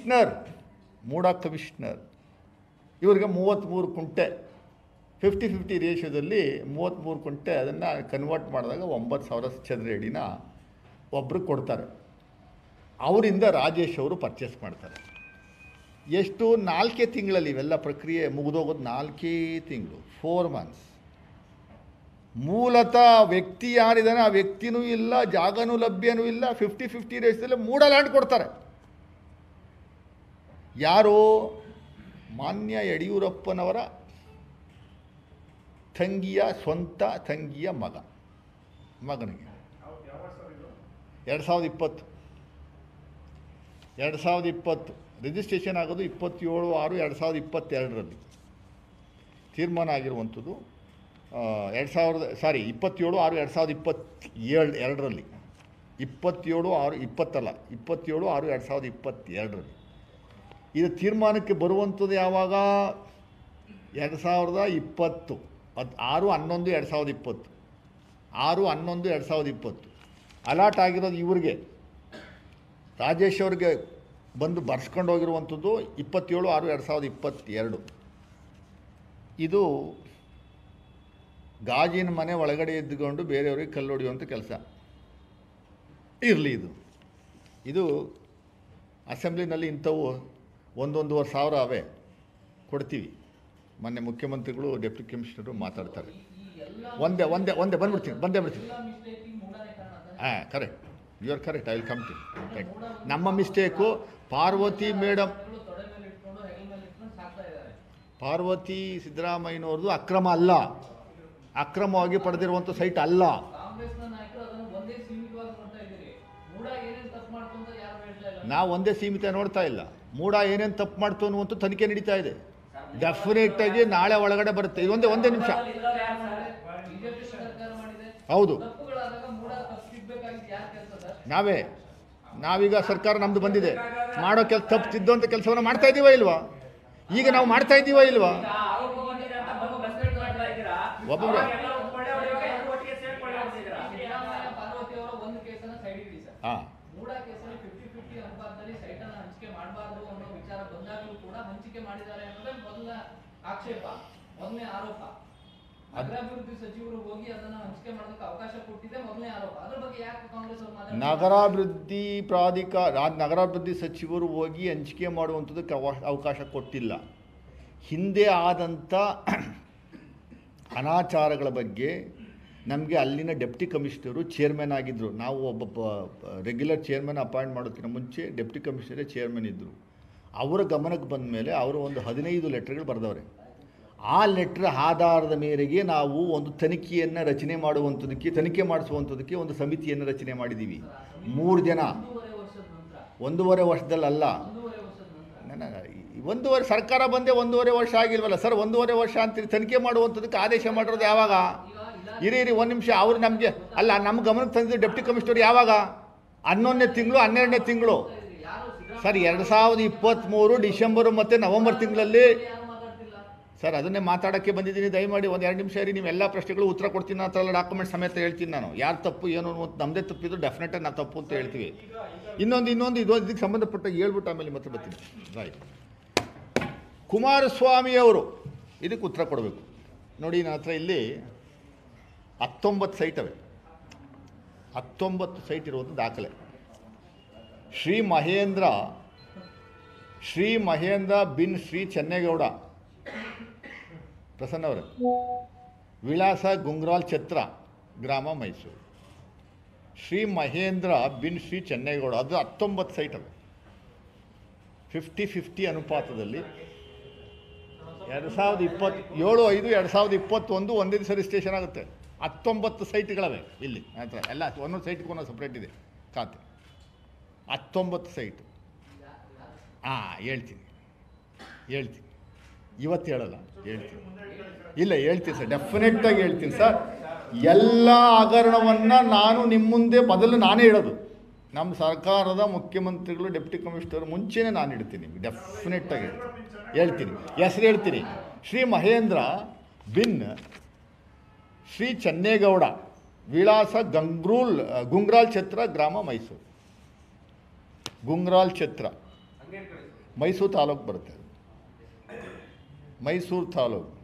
Commissioner ಮೂಡ commissioner ಇವರಿಗೆ ಮೂವತ್ತ್ಮೂರು ಕುಂಟೆ ಫಿಫ್ಟಿ ಫಿಫ್ಟಿ ರೇಷಿಯೋದಲ್ಲಿ ಮೂವತ್ತ್ಮೂರು ಕುಂಟೆ ಅದನ್ನು ಕನ್ವರ್ಟ್ ಮಾಡಿದಾಗ ಒಂಬತ್ತು ಸಾವಿರ ಚದರ ಅಡಿನ ಒಬ್ರಿಗೆ ಕೊಡ್ತಾರೆ ಅವರಿಂದ ರಾಜೇಶ್ ಅವರು ಪರ್ಚೇಸ್ ಮಾಡ್ತಾರೆ ಎಷ್ಟು ನಾಲ್ಕೇ ತಿಂಗಳಲ್ಲಿ ಇವೆಲ್ಲ ಪ್ರಕ್ರಿಯೆ ಮುಗಿದೋಗೋದು ನಾಲ್ಕೇ ತಿಂಗಳು ಫೋರ್ ಮಂತ್ಸ್ ಮೂಲತಃ ವ್ಯಕ್ತಿ ಯಾರಿದ್ದಾನೆ ಆ ವ್ಯಕ್ತಿನೂ ಇಲ್ಲ ಜಾಗನೂ ಲಭ್ಯನೂ ಇಲ್ಲ ಫಿಫ್ಟಿ ಫಿಫ್ಟಿ ರೇಷದಲ್ಲಿ ಮೂಡ ಲ್ಯಾಂಡ್ ಕೊಡ್ತಾರೆ ಯಾರು ಮಾನ್ಯ ಯಡಿಯೂರಪ್ಪನವರ ತಂಗಿಯ ಸ್ವಂತ ತಂಗಿಯ ಮಗ ಮಗನಿಗೆ ಎರಡು ಸಾವಿರದ ಇಪ್ಪತ್ತು ಎರಡು ಸಾವಿರದ ಇಪ್ಪತ್ತು ರಿಜಿಸ್ಟ್ರೇಷನ್ ಆಗೋದು ಇಪ್ಪತ್ತೇಳು ಆರು ಎರಡು ಸಾವಿರದ ಇಪ್ಪತ್ತೆರಡರಲ್ಲಿ ತೀರ್ಮಾನ ಆಗಿರುವಂಥದ್ದು ಎರಡು ಸಾವಿರದ ಸಾರಿ ಇಪ್ಪತ್ತೇಳು ಆರು ಎರಡು ಸಾವಿರದ ಇಪ್ಪತ್ತೇಳು ಎರಡರಲ್ಲಿ ಇಪ್ಪತ್ತೇಳು ಆರು ಇಪ್ಪತ್ತಲ್ಲ ಇಪ್ಪತ್ತೇಳು ಆರು ಎರಡು ಸಾವಿರದ ಇಪ್ಪತ್ತೆರಡರಲ್ಲಿ ಇದು ತೀರ್ಮಾನಕ್ಕೆ ಬರುವಂಥದ್ದು ಯಾವಾಗ ಎರಡು ಸಾವಿರದ ಇಪ್ಪತ್ತು ಅದು ಆರು ಹನ್ನೊಂದು ಎರಡು ಸಾವಿರದ ಇಪ್ಪತ್ತು ಆರು ಹನ್ನೊಂದು ಎರಡು ಸಾವಿರದ ಇಪ್ಪತ್ತು ಅಲಾಟ್ ಆಗಿರೋದು ಇವ್ರಿಗೆ ರಾಜೇಶ್ ಅವ್ರಿಗೆ ಬಂದು ಬರ್ಸ್ಕೊಂಡು ಹೋಗಿರುವಂಥದ್ದು ಇಪ್ಪತ್ತೇಳು ಆರು ಎರಡು ಸಾವಿರದ ಇಪ್ಪತ್ತೆರಡು ಇದು ಗಾಜಿನ ಮನೆ ಒಳಗಡೆ ಎದ್ದುಕೊಂಡು ಬೇರೆಯವ್ರಿಗೆ ಕಲ್ಲು ಹೊಡೆಯುವಂಥ ಕೆಲಸ ಇರಲಿ ಇದು ಇದು ಅಸೆಂಬ್ಲಿನಲ್ಲಿ ಇಂಥವು ಒಂದೊಂದೂವರೆ ಸಾವಿರ ಅವೇ ಕೊಡ್ತೀವಿ ಮೊನ್ನೆ ಮುಖ್ಯಮಂತ್ರಿಗಳು ಡೆಪ್ಟಿ ಕಮಿಷನರು ಮಾತಾಡ್ತಾರೆ ಒಂದೇ ಒಂದೇ ಒಂದೇ ಬಂದ್ಬಿಡ್ತೀನಿ ಬಂದೇ ಬಿಡ್ತೀನಿ ಹಾಂ correct you are correct I will come to ನಮ್ಮ ಮಿಸ್ಟೇಕು ಪಾರ್ವತಿ ಮೇಡಮ್ ಪಾರ್ವತಿ ಸಿದ್ದರಾಮಯ್ಯನವ್ರದ್ದು ಅಕ್ರಮ ಅಲ್ಲ ಅಕ್ರಮವಾಗಿ ಪಡೆದಿರುವಂಥ ಸೈಟ್ ಅಲ್ಲ ಕಾಂಗ್ರೆಸ್ನ ನಾಯಕರು ಅದನ್ನು ಒಂದೇ ಸೀಮಿತವಾಗಿ ನೋಡ್ತಾ ಇದ್ದೀರಿ ಮೂಡ ಏನೇನು ತಪ್ಪು ಮಾಡ್ತು ಅಂತ ಯಾರು ಹೇಳ್ತಾ ಇಲ್ಲ ನಾವು ಒಂದೇ ಸೀಮಿತ ನೋಡ್ತಾ ಇಲ್ಲ ಮೂಡ ಏನೇನು ತಪ್ಪು ಮಾಡ್ತು ಅನ್ನುವಂಥ ತನಿಖೆ ನಡೀತಾ ಇದೆ ಡೆಫಿನೆಟಾಗಿ ನಾಳೆ ಒಳಗಡೆ ಬರುತ್ತೆ ಇದು ಒಂದೇ ಒಂದೇ ನಿಮಿಷ ಬಿಜೆಪಿ ಸರ್ಕಾರ ಮಾಡಿದೆ ಹೌದು ತಪ್ಪುಗಳಾದಾಗ ಮೂಡ ತಪ್ಪಿಡ್ಬೇಕಾಗಿದ್ದು ಯಾರ ಕೆಲಸ ಸರ್ ನಾವೇ ನಾವೀಗ ಸರ್ಕಾರ ನಮ್ಮದು ಬಂದಿದೆ ಮಾಡೋ ಕೆಲಸ ತಪ್ಪು ತಿದ್ದುವಂಥ ಕೆಲಸವನ್ನು ಮಾಡ್ತಾ ಇದ್ದೀವಾ ಇಲ್ವಾ ಈಗ ನಾವು ಮಾಡ್ತಾ ಇದ್ದೀವಾ ಇಲ್ವಾ ಆರೋಪ ಬಂದಿದೆ ಅಂತ ಬಂದು ಪ್ರಶ್ನೆ ಮಾಡ್ತಾ ಇದ್ದೀರಾ ಒಬ್ಬೊಬ್ರು. ಅವಾಗೆಲ್ಲ ಒಪ್ಕೊಳ್ಳೆ ಹೊಡೆಯುವಾಗ ಎಲ್ಲರೂ ಒಟ್ಟಿಗೆ ಸೇರ್ಕೊಳ್ಳಿ ಅಂತಿದ್ದೀರಾ ಸಿದ್ದರಾಮಯ್ಯ ಪಾರ್ವತಿ ಅವರ ಒಂದು ಕೇಸನ್ನ ಸೈಡ್ ಇಡಿ ಸರ್ ಹಾಂ ಮೂಡ ಕೇಸಲ್ಲಿ ಫಿಫ್ಟಿ ಫಿಫ್ಟಿ ಅನುಪಾತದಲ್ಲಿ ಸೈಟ್ ಅನ್ನ ಹಂಚಿಕೆ ಮಾಡಬಾರದು ಅನ್ನೋ ವಿಚಾರ ಬಂದಾಗಲೂ ಕೂಡ ಹಂಚಿಕೆ ಮಾಡಿದ್ದಾರೆ ಅನ್ನೋದೇ ಮೊದಲ ಆಕ್ಷೇಪ ಮೊದಲನೇ ಆರೋಪ ನಗರಾಭಿವೃದ್ಧಿ ಸಚಿವರು ಹೋಗಿ ಅದನ್ನ ಹಂಚಿಕೆ ಮಾಡೋದಕ್ಕೆ ಅವಕಾಶ ಕೊಟ್ಟಿದೆ ಮೊದಲನೇ ಆರೋಪ ಅದ್ರ ಬಗ್ಗೆ ಯಾಕೆ ಕಾಂಗ್ರೆಸ್ ಅವರು ಮಾತಾಡ್ತಾರೆ ನಗರಾಭಿವೃದ್ಧಿ ಪ್ರಾಧಿಕಾರ ಆ ನಗರಾಭಿವೃದ್ಧಿ ಸಚಿವರು ಹೋಗಿ ಹಂಚಿಕೆ ಮಾಡುವಂಥದ್ದಕ್ಕೆ ಅವ ಅವಕಾಶ ಕೊಟ್ಟಿಲ್ಲ ಹಿಂದೆ ಆದಂಥ ಅನಾಚಾರಗಳ ಬಗ್ಗೆ ನಮಗೆ ಅಲ್ಲಿನ ಡೆಪ್ಟಿ ಕಮಿಷನರು ಚೇರ್ಮನ್ ಆಗಿದ್ದರು ನಾವು ಒಬ್ಬ ರೆಗ್ಯುಲರ್ ಚೇರ್ಮನ್ ಅಪಾಯಿಂಟ್ ಮಾಡೋದಕ್ಕಿಂತ ಮುಂಚೆ ಡೆಪ್ಟಿ ಕಮಿಷನರೇ ಚೇರ್ಮನ್ ಇದ್ದರು ಅವರ ಗಮನಕ್ಕೆ ಬಂದ ಮೇಲೆ ಅವರು ಒಂದು ಹದಿನೈದು ಲೆಟ್ರ್ಗಳು ಬರೆದವ್ರೆ ಆ ಲೆಟ್ರ್ ಆಧಾರದ ಮೇರೆಗೆ ನಾವು ಒಂದು ತನಿಖೆಯನ್ನು ರಚನೆ ಮಾಡುವಂಥದ್ದಕ್ಕೆ ತನಿಖೆ ಮಾಡಿಸುವಂಥದ್ದಕ್ಕೆ ಒಂದು ಸಮಿತಿಯನ್ನು ರಚನೆ ಮಾಡಿದ್ದೀವಿ ಮೂರು ಜನ ಒಂದೂವರೆ ವರ್ಷದ ನಂತರ ಒಂದೂವರೆ ವರ್ಷದಲ್ಲಲ್ಲ ಒಂದೂವರೆ ವರ್ಷದ ನಂತರ ನನ್ನ ಈ ಒಂದೂವರೆ ಸರ್ಕಾರ ಬಂದೇ ಒಂದೂವರೆ ವರ್ಷ ಆಗಿಲ್ವಲ್ಲ ಸರ್ ಒಂದೂವರೆ ವರ್ಷ ಅಂತೀರಿ ತನಿಖೆ ಮಾಡುವಂಥದ್ದಕ್ಕೆ ಆದೇಶ ಮಾಡಿರೋದು ಯಾವಾಗ ಇರಿ ಇರಿ ಒಂದು ನಿಮಿಷ ಅವ್ರು ನಮಗೆ ಅಲ್ಲ ನಮ್ಮ ಗಮನಕ್ಕೆ ತಂದಿದ್ದು ಡೆಪ್ಟಿ ಕಮಿಷನರ್ ಯಾವಾಗ ಹನ್ನೊಂದನೇ ತಿಂಗಳು ಹನ್ನೆರಡನೇ ತಿಂಗಳು ಸರ್ ಎರಡು ಸಾವಿರದ ಇಪ್ಪತ್ತ್ಮೂರು ಡಿಸೆಂಬರು ಮತ್ತು ನವಂಬರ್ ತಿಂಗಳಲ್ಲಿ ಯಾರು ಮಾತಾಡ್ತಿಲ್ಲ ಸರ್ ಅದನ್ನೇ ಮಾತಾಡೋಕ್ಕೆ ಬಂದಿದ್ದೀನಿ ದಯಮಾಡಿ ಒಂದು ಎರಡು ನಿಮಿಷ ಇರಿ ನೀವೆಲ್ಲ ಪ್ರಶ್ನೆಗಳು ಉತ್ತರ ಕೊಡ್ತೀನಿ ಅಂತ ಡಾಕ್ಯುಮೆಂಟ್ ಸಮೇತ ಹೇಳ್ತೀನಿ ನಾನು ಯಾರು ತಪ್ಪು ಏನು ಅನ್ನುವಂಥ ನಮ್ಮದೇ ತಪ್ಪಿದ್ರು ಡೆಫಿನೆಟಾಗಿ ನಾವು ತಪ್ಪು ಅಂತ ಹೇಳ್ತೀವಿ ಇನ್ನೊಂದು ಇನ್ನೊಂದು ಇದೊಂದು ಇದಕ್ಕೆ ಸಂಬಂಧಪಟ್ಟ ಹೇಳ್ಬಿಟ್ಟು ಆಮೇಲೆ ಮತ್ತೆ ಬರ್ತೀನಿ ರೈಟ್ ಕುಮಾರಸ್ವಾಮಿಯವರು ಇದಕ್ಕೆ ಉತ್ತರ ಕೊಡಬೇಕು ನೋಡಿ ನನ್ನ ಹತ್ರ ಇಲ್ಲಿ ಹತ್ತೊಂಬತ್ತು ಸೈಟ್ ಅವೆ ಹತ್ತೊಂಬತ್ತು ಸೈಟ್ ಇರುವುದು ದಾಖಲೆ ಶ್ರೀ ಮಹೇಂದ್ರ ಶ್ರೀ ಮಹೇಂದ್ರ ಬಿನ್ ಶ್ರೀ ಚೆನ್ನೇಗೌಡ ಪ್ರಸನ್ನ ಅವರೇ ವಿಳಾಸ ಗುಂಗ್ರಾಲ್ ಛತ್ರ ಗ್ರಾಮ ಮೈಸೂರು ಶ್ರೀ ಮಹೇಂದ್ರ ಬಿನ್ ಶ್ರೀ ಚೆನ್ನೇಗೌಡ ಅದು ಹತ್ತೊಂಬತ್ತು ಸೈಟ್ ಅವೆ ಫಿಫ್ಟಿ ಫಿಫ್ಟಿ ಅನುಪಾತದಲ್ಲಿ ಎರಡು ಸಾವಿರದ ಇಪ್ಪತ್ತು ಏಳು ಐದು ಎರಡು ಸಾವಿರದ ಇಪ್ಪತ್ತೊಂದು ಒಂದೇ ದಿವಸ ರಿಜಿಸ್ಟ್ರೇಷನ್ ಆಗುತ್ತೆ ಹತ್ತೊಂಬತ್ತು ಸೈಟ್ಗಳವೆ ಇಲ್ಲಿ ಹತ್ರ ಎಲ್ಲ ಒಂದೊಂದು ಸೈಟ್ಗೂ ಒಂದೊಂದು ಸಪ್ರೇಟ್ ಇದೆ ಖಾತೆ ಹತ್ತೊಂಬತ್ತು ಸೈಟು ಹಾಂ ಹೇಳ್ತೀನಿ ಹೇಳ್ತೀನಿ ಇವತ್ತು ಹೇಳಲ್ಲ ಹೇಳ್ತೀನಿ ಇಲ್ಲ ಹೇಳ್ತೀನಿ ಸರ್ ಡೆಫಿನೆಟ್ಟಾಗಿ ಹೇಳ್ತೀನಿ ಸರ್ ಎಲ್ಲ ಹಗರಣವನ್ನು ನಾನು ನಿಮ್ಮ ಮುಂದೆ ಮೊದಲು ನಾನೇ ಹೇಳೋದು ನಮ್ಮ ಸರ್ಕಾರದ ಮುಖ್ಯಮಂತ್ರಿಗಳು ಡೆಪ್ಟಿ ಕಮಿಷನರ್ ಮುಂಚೆನೇ ನಾನು ಇಡ್ತೀನಿ ಡೆಫಿನೆಟ್ಟಾಗಿ ಹೇಳ್ತೀನಿ ಹೆಸರು ಹೇಳ್ತೀನಿ ಶ್ರೀ ಮಹೇಂದ್ರ ಬಿನ್ ಶ್ರೀ ಚೆನ್ನೇಗೌಡ ವಿಳಾಸ ಗಂಗ್ರೂಲ್ ಗುಂಗ್ರಾಲ್ ಛತ್ರ ಗ್ರಾಮ ಮೈಸೂರು ಗುಂಗ್ರಾಲ್ ಛತ್ರ ಹಂಗೆ ಕಳಿಸಿ ಮೈಸೂರು ತಾಲೂಕು ಬರುತ್ತೆ ಅದು. ಮೈಸೂರು ತಾಲೂಕು